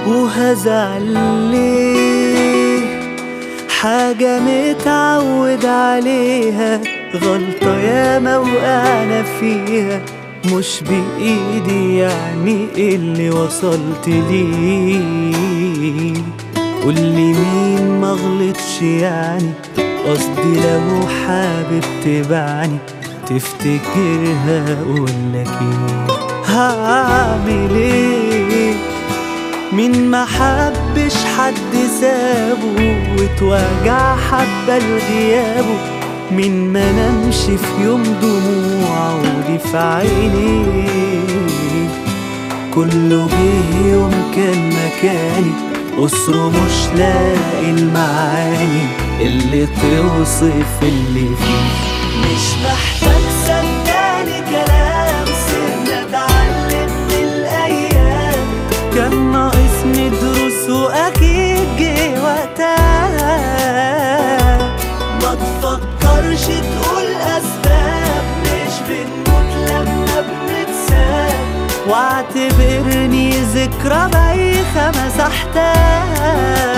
وهزعل ليه حاجة متعود عليها غلطة ياما وقعنا فيها مش بإيدي يعني اللي وصلت ليه قولي مين مغلطش يعني قصدي لو حابب تبعني تفتكرها اقولك ايه هعمل ايه مين ما حبش حد سابه واتوجع حبة لغيابه مين ما نمش في يوم دموعه ودي في عينيه كله جه يوم كان مكاني أسره مش لاقي المعاني اللي توصف اللي فيه مش محتاج صدقني كلام سيبنا اتعلم من الأيام كان ناقص ندرس وأكيد جه وقتها ما تفكرش تقول أسباب مش بنموت لما بنتساب واعتبرني ذكرى بايخة مسحتها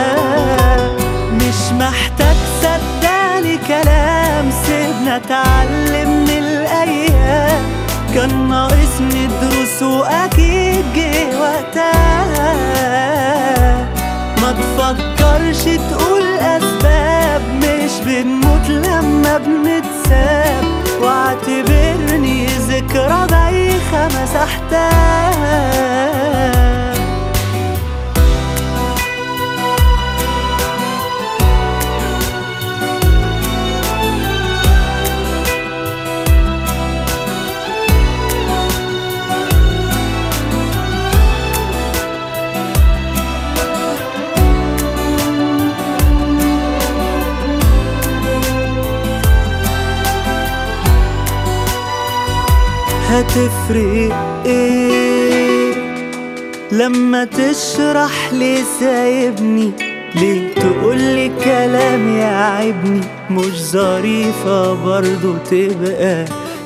مش محتاج صدقني كلام سيبنا اتعلم من الأيام كان ناقص ندرس وأكيد جه وقتها ما تفكرش تقول أسباب مش بنموت لما بنتساب واعتبرني ذكرى بايخة مسحتها هتفرق ايه لما تشرح لي سايبني ليه تقولي كلام يعبني مش ظريفة برضو تبقى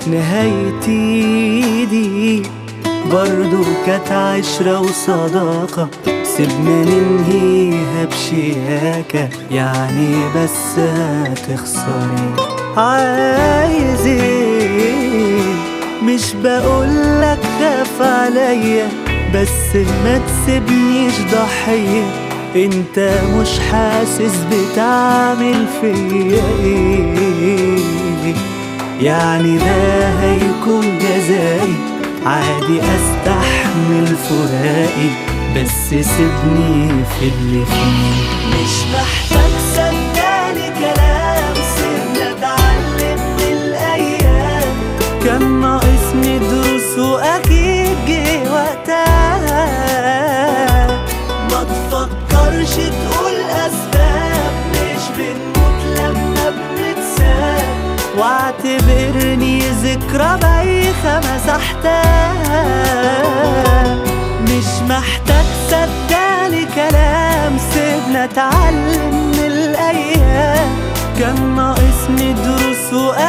نهايتي دي برضو كانت عشرة وصداقة سيبنا ننهيها بشياكة يعني بس هتخسري عايز ايه مش بقولك خاف عليا بس ما تسيبنيش ضحية انت مش حاسس بتعمل فيا ايه يعني ده هيكون جزائي عادي استحمل فراقي بس سيبني في اللي فيه مش محتاج صدقني كلام سيبنا اتعلم من الايام كان ناقص ندرس واكيد جه وقتها ما تفكرش تقول اسباب مش بنموت لما بنتساب واعتبرني ذكرى بايخة مسحتها مش محتاج صدقني كلام سيبنا اتعلم من الايام كان ناقص ندرس